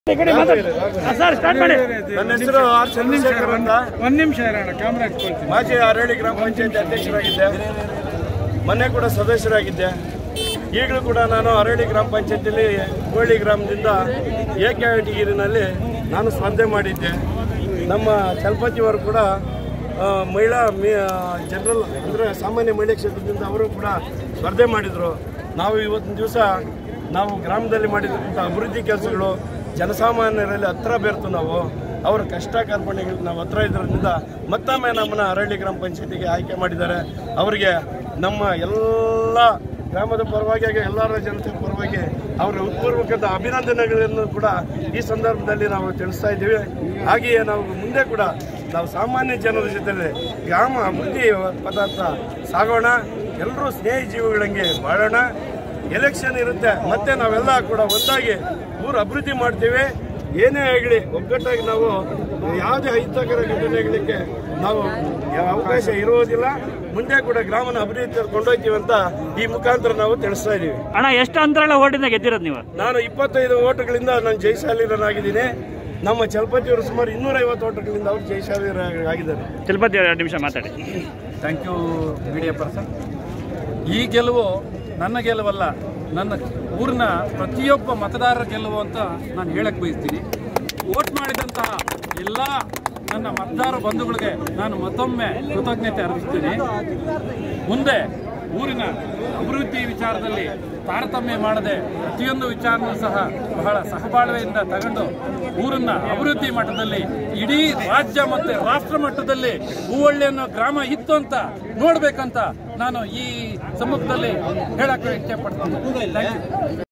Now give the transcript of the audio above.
Sir start ಮಾಡಿ ನನ್ನ ಹೆಸರು ಆರ್ ಚಂದ್ರಶೇಖರ್ ಅಂತ ಒಂದ್ ನಿಮಿಷ ಇರೋಣ ಕ್ಯಾಮ್ರಾ ಇಟ್ಕೊಳ್ತೀನಿ ಮಾಜಿ ಆರೇಳಿ ಗ್ರಾಮ ಪಂಚಾಯತ್ ಅಧ್ಯಕ್ಷರಾಗಿದ್ದೆ ಮೊನ್ನೆ ಕೂಡ ಸದಸ್ಯರಾಗಿದ್ದೆ ಈಗಲೂ ಕೂಡ ನಾನು ಅರಳಿ ಗ್ರಾಮ ಪಂಚಾಯತಿಲಿ ಕೋಳಿ ಗ್ರಾಮದಿಂದ ಏಕಾಟಿಗಿರಿನಲ್ಲಿ ನಾನು ಸ್ಪರ್ಧೆ ಮಾಡಿದ್ದೆ ನಮ್ಮ ಚಲಪತಿಯವರು ಕೂಡ ಆ, ಮಹಿಳಾ ಮಿ ಜನರಲ್ ಅಂದರೆ ಸಾಮಾನ್ಯ ಮಹಿಳಾ ಕ್ಷೇತ್ರದಿಂದ ಅವರು ಕೂಡ ಸ್ಪರ್ಧೆ ಮಾಡಿದರು ನಾವು ಇವತ್ತಿನ ದಿವಸ ನಾವು ಗ್ರಾಮದಲ್ಲಿ ಮಾಡಿದಂಥ ಅಭಿವೃದ್ಧಿ ಕೆಲಸಗಳು ಜನಸಾಮಾನ್ಯರಲ್ಲಿ ಹತ್ರ ಬೆರೆತು ನಾವು ಅವರ ಕಷ್ಟ ಕಾರ್ಪಣ್ಯಗಳಿಗೆ ನಾವು ಹತ್ರ ಇದ್ರಿಂದ ಮತ್ತೊಮ್ಮೆ ನಮ್ಮನ್ನ ಅರಳ್ಳಿ ಗ್ರಾಮ ಪಂಚಾಯತಿಗೆ ಆಯ್ಕೆ ಮಾಡಿದ್ದಾರೆ ಅವರಿಗೆ ನಮ್ಮ ಎಲ್ಲ ಗ್ರಾಮದ ಪರವಾಗಿ ಹಾಗೆ ಎಲ್ಲರ ಜನತೆ ಪರವಾಗಿ ಅವರ ಉತ್ಪೂರ್ವಕದ ಅಭಿನಂದನೆಗಳನ್ನು ಕೂಡ ಈ ಸಂದರ್ಭದಲ್ಲಿ ನಾವು ತಿಳಿಸ್ತಾ ಇದ್ದೀವಿ ಹಾಗೆಯೇ ನಾವು ಮುಂದೆ ಕೂಡ ನಾವು ಸಾಮಾನ್ಯ ಜನರ ಜೊತೆಲಿ ಗ್ರಾಮ ಅಭಿವೃದ್ಧಿ ಪದಾರ್ಥ ಸಾಗೋಣ ಎಲ್ಲರೂ ಸ್ನೇಹಿ ಜೀವಿಗಳಂಗೆ ಬಾಳೋಣ ಎಲೆಕ್ಷನ್ ಇರುತ್ತೆ ಮತ್ತೆ ನಾವೆಲ್ಲ ಕೂಡ ಒಂದಾಗಿ ಊರು ಅಭಿವೃದ್ಧಿ ಮಾಡ್ತೀವಿ ಏನೇ ಆಗಲಿ ಒಗ್ಗಟ್ಟಾಗಿ ನಾವು ಯಾವುದೇ ಅಹಿತಕರ ಘಟನೆಗಳಿಗೆ ನಾವು ಯಾವ ಅವಕಾಶ ಇರುವುದಿಲ್ಲ ಮುಂದೆ ಕೂಡ ಗ್ರಾಮನ ಅಭಿವೃದ್ಧಿ ಕೊಂಡೊಯ್ತೀವಿ ಅಂತ ಈ ಮುಖಾಂತರ ನಾವು ತಿಳಿಸ್ತಾ ಇದ್ದೀವಿ ಅಣ್ಣ ಎಷ್ಟು ಅಂತರಗಳ ಓಟಿಂದ ಗೆದ್ದಿರೋದು ನೀವು ನಾನು ಇಪ್ಪತ್ತೈದು ಓಟುಗಳಿಂದ ನಾನು ಜಯಶಾಲಿರನಾಗಿದ್ದೀನಿ ನಮ್ಮ ಚಲಪತಿಯವರು ಸುಮಾರು ಇನ್ನೂರೈವತ್ತು ಓಟುಗಳಿಂದ ಅವರು ಜಯಶಾಲಿರಾಗಿದ್ದಾರೆ ತಿರುಪತಿ ಎರಡು ನಿಮಿಷ ಮಾತಾಡಿ ಥ್ಯಾಂಕ್ ಯು ಮೀಡಿಯಾ ಪರ್ಸನ್ ಈ ಗೆಲುವು ನನ್ನ ಗೆಲುವಲ್ಲ ನನ್ನ ಊರಿನ ಪ್ರತಿಯೊಬ್ಬ ಮತದಾರರ ಗೆಲುವು ಅಂತ ನಾನು ಹೇಳಕ್ ಬಯಸ್ತೀನಿ ವೋಟ್ ಮಾಡಿದಂತಹ ಎಲ್ಲ ನನ್ನ ಮತದಾರ ಬಂಧುಗಳಿಗೆ ನಾನು ಮತ್ತೊಮ್ಮೆ ಕೃತಜ್ಞತೆ ಅರ್ಪಿಸ್ತೀನಿ ಮುಂದೆ ಊರಿನ ಅಭಿವೃದ್ಧಿ ವಿಚಾರದಲ್ಲಿ ತಾರತಮ್ಯ ಮಾಡದೆ ಪ್ರತಿಯೊಂದು ವಿಚಾರನೂ ಸಹ ಬಹಳ ಸಹಬಾಳ್ವೆಯಿಂದ ತಗೊಂಡು ಊರನ್ನ ಅಭಿವೃದ್ಧಿ ಮಟ್ಟದಲ್ಲಿ ಇಡೀ ರಾಜ್ಯ ಮತ್ತು ರಾಷ್ಟ್ರ ಮಟ್ಟದಲ್ಲಿ ಹೂವಳ್ಳಿ ಅನ್ನೋ ಗ್ರಾಮ ಇತ್ತು ಅಂತ ನೋಡ್ಬೇಕಂತ ನಾನು ಈ ಸಮ್ಮುಖದಲ್ಲಿ ಹೇಳಕ್ಕೆ ಇಚ್ಛೆ ಪಡ್ತೀನಿ Thank you.